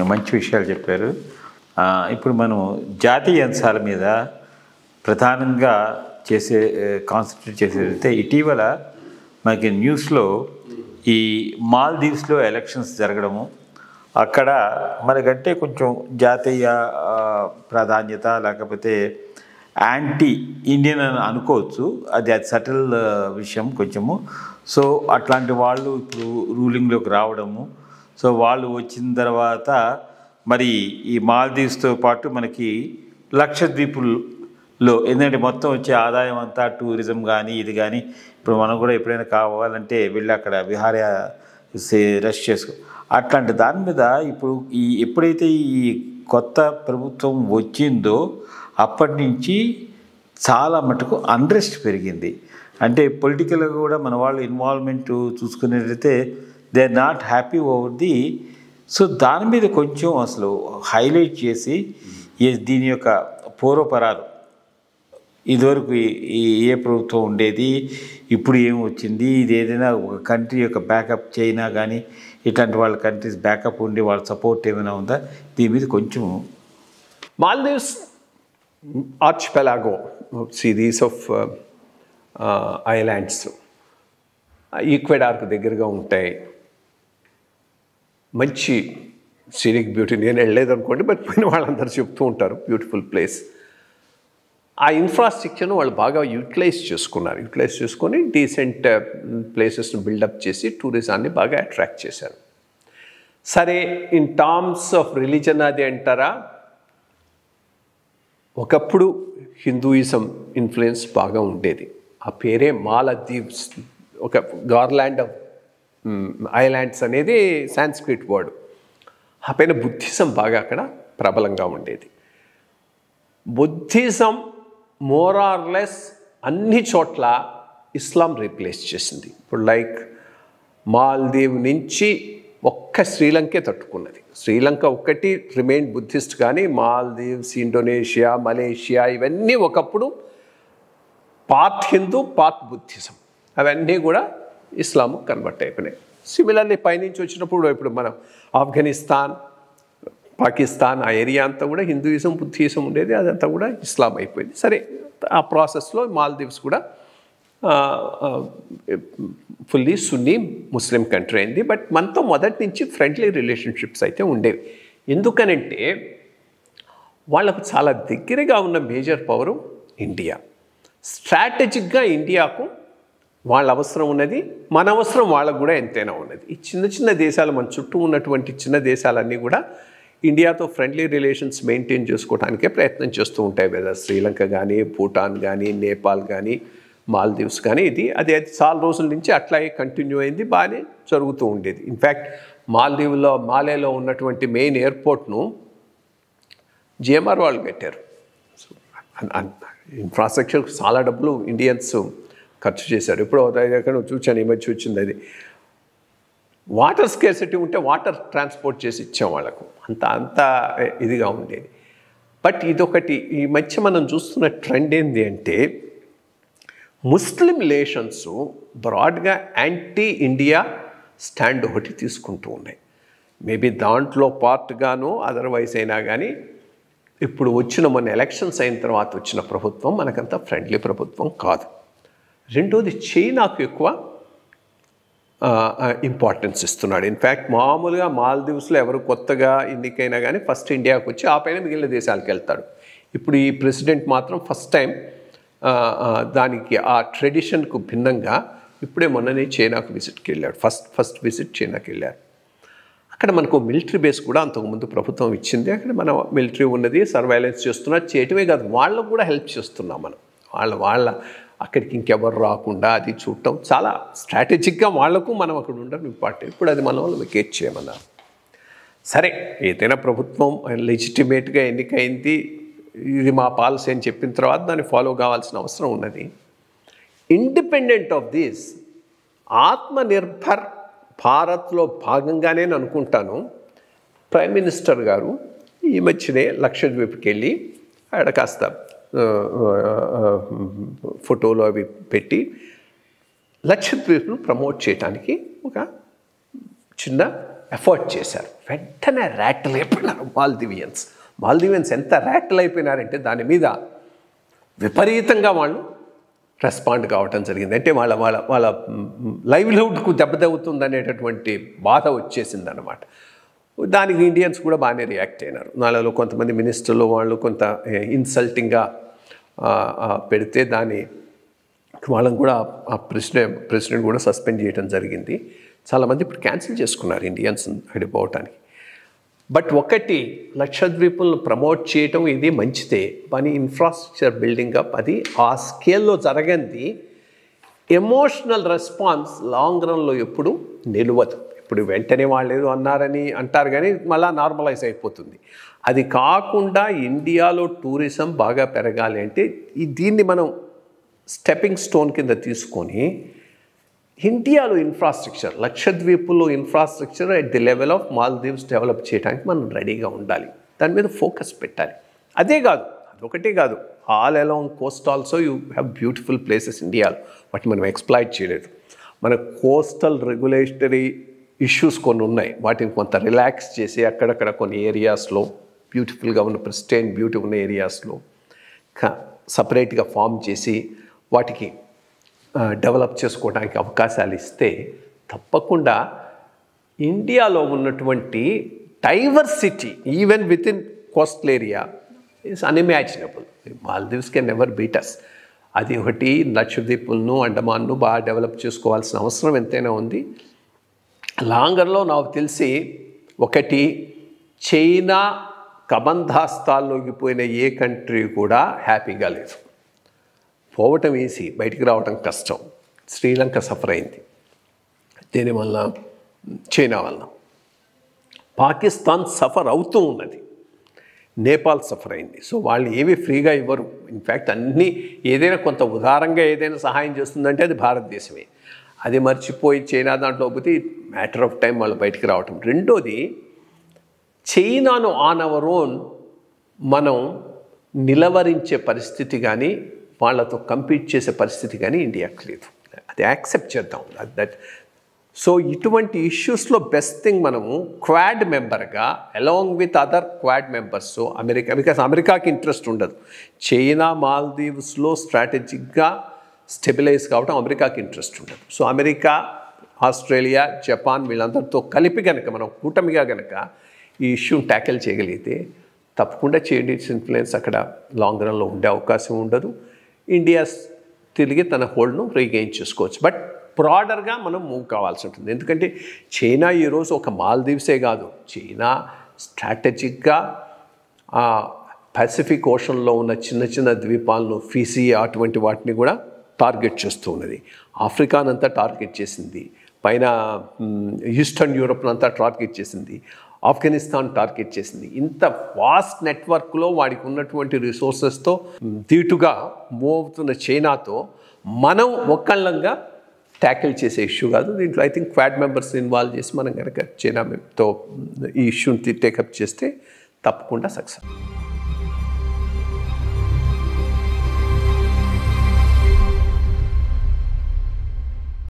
మంచి విషయాలు చెప్పారు ఆ, ఇప్పుడు మనం జాతీయ అంశాల మీద ప్రధానంగా చేసే కాన్సన్ట్రేట్ చేసేదైతే ఇటీవల మనకి న్యూస్లో ఈ మాల్దీవ్స్లో ఎలక్షన్స్ జరగడము అక్కడ మనకంటే కొంచెం జాతీయ ఆ, ప్రాధాన్యత లేకపోతే యాంటీ ఇండియన్ అని అనుకోవచ్చు అది అది సటిల్ విషయం కొంచెము సో అట్లాంటి వాళ్ళు ఇప్పుడు రూలింగ్లోకి రావడము సో వాళ్ళు వచ్చిన తర్వాత మరి ఈ మాల్దీవ్స్తో పాటు మనకి లక్షద్వీపుల్లో ఎందుకంటే మొత్తం వచ్చే ఆదాయం అంతా టూరిజం కానీ ఇది కానీ ఇప్పుడు మనం కూడా ఎప్పుడైనా కావాలంటే వెళ్ళి అక్కడ విహార రష్ చేసుకో అట్లాంటి దాని మీద ఇప్పుడు ఈ ఎప్పుడైతే ఈ కొత్త ప్రభుత్వం వచ్చిందో అప్పటి నుంచి చాలా మటుకు అన్రెస్ట్ పెరిగింది అంటే పొలిటికల్గా కూడా మన వాళ్ళు ఇన్వాల్వ్మెంట్ చూసుకునేటైతే they are not happy over the so దాని మీద కొంచెం అసలు హైలైట్ చేసి ఈ దీని యొక్క పూర్వపరాలు ఇదివరకు ఈ- ఈ ఏ ప్రభుత్వం ఉండేది ఇప్పుడు ఏం వచ్చింది ఇది ఏదైనా ఒక కంట్రీ యొక్క బ్యాకప్ చైనా కానీ ఇట్లాంటి వాళ్ళ కంట్రీస్ బ్యాకప్ ఉండి వాళ్ళ సపోర్ట్ ఏమైనా ఉందా దీని మీద కొంచెం Maldives archipelago, series of uh, uh, islands, ఈక్వెడార్కు దగ్గరగా ఉంటాయి మంచి సీనిక్ బ్యూటీ నేను వెళ్ళలేదు అనుకోండి బట్ పోయిన వాళ్ళందరూ చెప్తూ ఉంటారు బ్యూటిఫుల్ ప్లేస్ ఆ ఇన్ఫ్రాస్ట్రక్చర్ను వాళ్ళు బాగా యూటిలైజ్ చేసుకున్నారు యూటిలైజ్ చేసుకొని డీసెంట్ ప్లేసెస్ను బిల్డప్ చేసి టూరిజాన్ని బాగా అట్రాక్ట్ చేశారు సరే ఇన్ టర్మ్స్ ఆఫ్ రిలీజన్ అది అంటారా ఒకప్పుడు హిందూయిజం ఇన్ఫ్లుయెన్స్ బాగా ఉండేది ఆ పేరే మాలదీవ్స్ ఒక గార్లాండ్ ఆఫ్ ఐలాండ్స్ అనేది సాంస్క్రిట్ వర్డ్ ఆ పైన బుద్ధిజం బాగా అక్కడ ప్రబలంగా ఉండేది బుద్ధిజం మోరార్లెస్ అన్ని చోట్ల ఇస్లాం రీప్లేస్ చేసింది ఇప్పుడు లైక్ మాల్దీవ్ నుంచి ఒక్క శ్రీలంకే తట్టుకున్నది శ్రీలంక ఒక్కటి రిమైన్ బుద్ధిస్ట్ కానీ మాల్దీవ్స్ ఇండోనేషియా మలేషియా ఇవన్నీ ఒకప్పుడు పార్ట్ హిందూ పార్ట్ బుద్ధిజం అవన్నీ కూడా ఇస్లాం కన్వర్ట్ అయిపోయినాయి సిమిలర్లీ పైనుంచి వచ్చినప్పుడు ఇప్పుడు మనం ఆఫ్ఘనిస్తాన్ పాకిస్తాన్ ఆ ఏరియా అంతా కూడా హిందూయిజం బుద్ధిజం ఉండేది అదంతా కూడా ఇస్లాం అయిపోయింది సరే ఆ ప్రాసెస్లో మాల్దీవ్స్ కూడా ఫుల్లీ సున్నీ ముస్లిం కంట్రీ అయింది బట్ మనతో మొదటి నుంచి ఫ్రెండ్లీ రిలేషన్షిప్స్ అయితే ఉండేవి ఎందుకనంటే వాళ్ళకు చాలా దగ్గరగా ఉన్న మేజర్ పవరు ఇండియా స్ట్రాటజిక్గా ఇండియాకు వాళ్ళ అవసరం ఉన్నది మన అవసరం వాళ్ళకు కూడా ఎంతైనా ఉన్నది ఈ చిన్న చిన్న దేశాలు మన చుట్టూ ఉన్నటువంటి చిన్న దేశాలన్నీ కూడా ఇండియాతో ఫ్రెండ్లీ రిలేషన్స్ మెయింటైన్ చేసుకోవడానికే ప్రయత్నం చేస్తూ ఉంటాయి కదా శ్రీలంక కానీ భూటాన్ కానీ నేపాల్ కానీ మాల్దీవ్స్ కానీ ఇది అది అది చాలా రోజుల నుంచి అట్లాగే కంటిన్యూ అయింది బాగానే జరుగుతూ ఉండేది ఇన్ఫ్యాక్ట్ మాల్దీవ్లో మాలేలో ఉన్నటువంటి మెయిన్ ఎయిర్పోర్ట్ను జిఎంఆర్ వాళ్ళు కట్టారు ఇన్ఫ్రాస్ట్రక్చర్ చాలా డబ్బులు ఇండియన్స్ ఖర్చు చేశారు ఇప్పుడు ఎక్కడ చూచాను ఈ మధ్య వచ్చింది అది వాటర్ స్కేర్సిటీ ఉంటే వాటర్ ట్రాన్స్పోర్ట్ చేసి ఇచ్చాం వాళ్ళకు అంత అంత ఇదిగా ఉండేది బట్ ఇదొకటి ఈ మధ్య మనం చూస్తున్న ట్రెండ్ ఏంటి అంటే ముస్లిం రిలేషన్స్ బ్రాడ్గా యాంటీ ఇండియా స్టాండ్ ఒకటి తీసుకుంటూ ఉన్నాయి మేబీ దాంట్లో పార్ట్గాను అదర్వైజ్ అయినా కానీ ఇప్పుడు వచ్చిన మొన్న ఎలక్షన్స్ అయిన తర్వాత వచ్చిన ప్రభుత్వం మనకంత ఫ్రెండ్లీ ప్రభుత్వం కాదు రెండోది చైనాకు ఎక్కువ ఇంపార్టెన్స్ ఇస్తున్నాడు ఇన్ఫ్యాక్ట్ మామూలుగా మాల్దీవ్స్లో ఎవరు కొత్తగా ఎన్నికైనా కానీ ఫస్ట్ ఇండియాకు వచ్చి ఆ పైన మిగిలిన దేశాలకు వెళ్తాడు ఇప్పుడు ఈ ప్రెసిడెంట్ మాత్రం ఫస్ట్ టైం దానికి ఆ ట్రెడిషన్కు భిన్నంగా ఇప్పుడే మొన్ననే చైనాకు విజిట్కి వెళ్ళాడు ఫస్ట్ ఫస్ట్ విజిట్ చైనాకి వెళ్ళారు అక్కడ మనకు మిలిటరీ బేస్ కూడా అంతకుముందు ప్రభుత్వం ఇచ్చింది అక్కడ మన మిలిటరీ ఉన్నది సర్వైలెన్స్ చేస్తున్నా చేయటమే కాదు వాళ్ళకు కూడా హెల్ప్ చేస్తున్నాం మనం వాళ్ళ వాళ్ళ అక్కడికి ఇంకెవరు రాకుండా అది చూడటం చాలా స్ట్రాటజిక్గా వాళ్లకు మనం అక్కడ ఉండడం ఇంపార్టెంట్ ఇప్పుడు అది మనం వెకేట్ చేయమన్నారు సరే ఏదైనా ప్రభుత్వం లెజిటిమేట్గా ఎన్నికైంది ఇది మా పాలసీ అని చెప్పిన తర్వాత దాన్ని ఫాలో కావాల్సిన అవసరం ఉన్నది ఇండిపెండెంట్ ఆఫ్ దిస్ ఆత్మనిర్భర్ భారత్లో భాగంగానే నేను అనుకుంటాను ప్రైమ్ మినిస్టర్ గారు ఈ మధ్యనే లక్షద్వీప్కి వెళ్ళి ఆడ కాస్త ఫోటోలు అవి పెట్టి లక్షద్వీప్ను ప్రమోట్ చేయడానికి ఒక చిన్న ఎఫర్ట్ చేశారు వెంటనే ర్యాటిల్ అయిపోయినారు మాల్దివియన్స్ మాల్దివియన్స్ ఎంత ర్యాటిల్ అయిపోయినారంటే దాని మీద విపరీతంగా వాళ్ళు రెస్పాండ్ కావటం జరిగింది అంటే వాళ్ళ వాళ్ళ వాళ్ళ లైవ్లీహుడ్కు దెబ్బతవుతుంది అనేటటువంటి బాధ వచ్చేసింది అనమాట దానికి ఇండియన్స్ కూడా బాగానే రియాక్ట్ అయినారు నాలో కొంతమంది మినిస్టర్లు వాళ్ళు కొంత ఇన్సల్టింగ్గా పెడితే దాని వాళ్ళని కూడా ఆ ప్రెసిడెంట్ ప్రెసిడెంట్ కూడా సస్పెండ్ చేయడం జరిగింది చాలామంది ఇప్పుడు క్యాన్సిల్ చేసుకున్నారు ఇండియన్స్ అడిపోవటానికి బట్ ఒకటి లక్షద్వీపులను ప్రమోట్ చేయటం ఇది మంచిదే పని ఇన్ఫ్రాస్ట్రక్చర్ బిల్డింగ్ అప్ అది ఆ స్కేల్లో జరగంది ఎమోషనల్ రెస్పాన్స్ లాంగ్ రన్లో ఎప్పుడు నిలవదు ఇప్పుడు వెంటనే వాళ్ళు ఏదో అన్నారని అంటారు కానీ మళ్ళీ నార్మలైజ్ అయిపోతుంది అది కాకుండా ఇండియాలో టూరిజం బాగా పెరగాలి అంటే ఈ దీన్ని మనం స్టెప్పింగ్ స్టోన్ కింద తీసుకొని ఇండియాలో ఇన్ఫ్రాస్ట్రక్చర్ లక్షద్వీపులో infrastructure at the level of Maldives develop చేయడానికి మనం రెడీగా ఉండాలి దాని మీద ఫోకస్ పెట్టాలి అదే కాదు అదొకటే కాదు all along coast also you have beautiful places ఇండియాలో వాటిని మనం ఎక్స్ప్లాయిట్ చేయలేదు మన కోస్టల్ రెగ్యులేటరీ ఇష్యూస్ కొన్ని ఉన్నాయి వాటిని కొంత రిలాక్స్ చేసి అక్కడక్కడ కొన్ని ఏరియాస్లో బ్యూటిఫుల్గా ఉన్న ప్రిస్టైన్ బ్యూటీ ఉన్న ఏరియాస్లో సపరేట్గా ఫామ్ చేసి వాటికి డెవలప్ చేసుకోవడానికి అవకాశాలు ఇస్తే తప్పకుండా ఇండియాలో ఉన్నటువంటి diversity even with in coastal area is unimaginable Maldives can never beat us అది ఒకటి లక్షద్వీపులను అండమాన్ను బాగా డెవలప్ చేసుకోవాల్సిన అవసరం ఎంతైనా ఉంది లాంగర్లో నాకు తెలిసి ఒకటి చైనా కబంధాస్తాల్లోకి పోయిన ఏ కంట్రీ కూడా హ్యాపీగా లేదు పోవటం ఈజీ బయటికి రావటం కష్టం శ్రీలంక సఫర్ అయింది దీనివల్ల చైనా వల్ల పాకిస్తాన్ సఫర్ అవుతూ ఉన్నది నేపాల్ సఫర్ అయింది సో వాళ్ళు ఏవి ఫ్రీగా ఇవ్వరు ఇన్ఫ్యాక్ట్ అన్నీ ఏదైనా కొంత ఉదారంగా ఏదైనా సహాయం చేస్తుందంటే అది భారతదేశమే అది మర్చిపోయి చైనా దాంట్లో పోతే మ్యాటర్ ఆఫ్ టైం వాళ్ళు బయటికి రావటం రెండోది చైనాను ఆన్ అవర్ ఓన్ మనం నిలవరించే పరిస్థితి కానీ వాళ్ళతో కంపీట్ చేసే పరిస్థితి కానీ ఇండియాకి లేదు అది యాక్సెప్ట్ చేద్దాం దట్ సో ఇటువంటి ఇష్యూస్లో బెస్ట్ థింగ్ మనము క్వాడ్ మెంబర్గా along with other quad members America because అమెరికాకి ఇంట్రెస్ట్ ఉండదు చైనా మాల్దీవ్స్లో స్ట్రాటజిక్గా స్టెబిలైజ్ కావడం అమెరికాకి ఇంట్రెస్ట్ ఉండదు సో అమెరికా ఆస్ట్రేలియా జపాన్ వీళ్ళందరితో కలిపి కనుక మనం కూటమిగా కనుక ఈ ఇష్యూని ట్యాకిల్ చేయగలిగితే తప్పకుండా చైనీస్ ఇన్ఫ్లుయెన్స్ అక్కడ లాంగ్ రన్లో ఉండే అవకాశం ఉండదు ఇండియా తిరిగి తన హోల్డ్ను రీగెయిన్ చేసుకోవచ్చు బట్ బ్రాడర్గా మనం మూవ్ కావాల్సి ఉంటుంది ఎందుకంటే చైనా ఈరోజు ఒక మాల్దీవ్సే కాదు చైనా స్ట్రాటజిక్గా పసిఫిక్ ఓషన్లో ఉన్న చిన్న చిన్న ద్వీపాలను ఫీసీ అటువంటి వాటిని కూడా టార్గెట్ చేస్తూ ఉన్నది ఆఫ్రికానంతా టార్గెట్ చేసింది పైన ఈస్టర్న్ యూరోప్నంతా టార్గెట్ చేసింది ఆఫ్ఘనిస్తాన్ టార్గెట్ చేసింది ఇంత వాస్ట్ నెట్వర్క్లో వాడికి ఉన్నటువంటి రిసోర్సెస్తో ధీటుగా మూవ్ అవుతున్న చైనాతో మనం ఒక్కళ్ళంగా ట్యాకిల్ చేసే ఇష్యూ కాదు దీంట్లో I think quad members involve చేసి మనం కనుక చైనాతో ఈ ఇష్యూని టేకప్ చేస్తే తప్పకుండా సక్సెస్